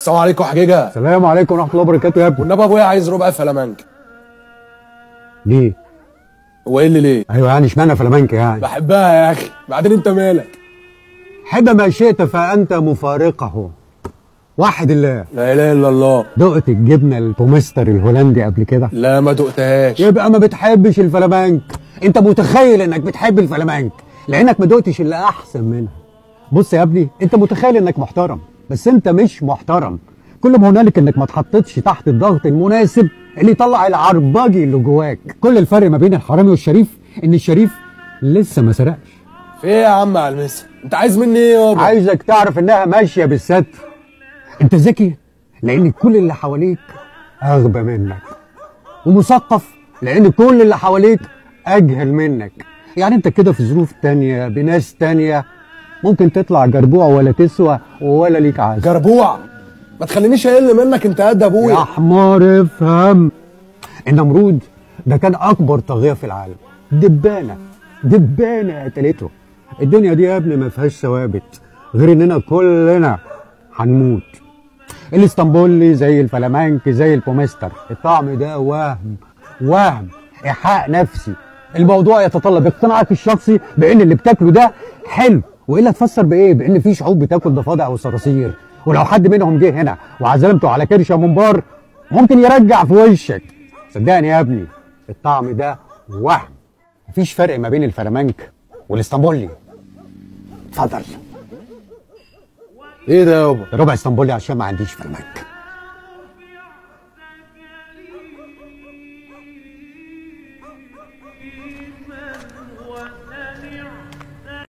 السلام عليكم يا حجيجه السلام عليكم ورحمه الله وبركاته يا ابني والنبي ابويا عايز ربع فلامنك ليه هو ايه اللي ليه ايوه يعني اشمعنى فلامنك يعني بحبها يا اخي بعدين انت مالك حب ما شئت فانت مفارقه واحد الله لا اله الا الله دقت الجبنه البومستر الهولندي قبل كده لا ما دقتهاش يبقى ما بتحبش الفلامنك انت متخيل انك بتحب الفلامنك لانك ما دقتش اللي احسن منها بص يا ابني انت متخيل انك محترم بس انت مش محترم كل ما هنالك انك ما اتحطيتش تحت الضغط المناسب اللي يطلع العربجي اللي جواك كل الفرق ما بين الحرامي والشريف ان الشريف لسه ما سرقش في ايه يا عم على المسا انت عايز مني ايه يابا عايزك تعرف انها ماشيه بالستر انت ذكي لان كل اللي حواليك اغبى منك ومثقف لان كل اللي حواليك اجهل منك يعني انت كده في ظروف تانية بناس تانية ممكن تطلع جربوع ولا تسوى ولا ليك عايز جربوع ما تخلينيش اقل منك انت قد يا ابويا حمار افهم النمرود ده كان اكبر طاغيه في العالم دبانه دبانه قتلته الدنيا دي يا ابني ما فيهاش ثوابت غير اننا كلنا هنموت الاسطنبولي زي الفلامنك زي البومستر الطعم ده وهم وهم ايحاء نفسي الموضوع يتطلب اقتناعك الشخصي بان اللي بتاكله ده حلو والا تفسر بايه بان في شعوب بتاكل ضفادع وصراصير ولو حد منهم جه هنا وعزمته على كرشه منبار ممكن يرجع في وشك صدقني يا ابني الطعم ده وهم مفيش فرق ما بين الفلامنك والاسطنبولي اتفضل ايه ده يابا ربع اسطنبولي عشان ما عنديش فلامنك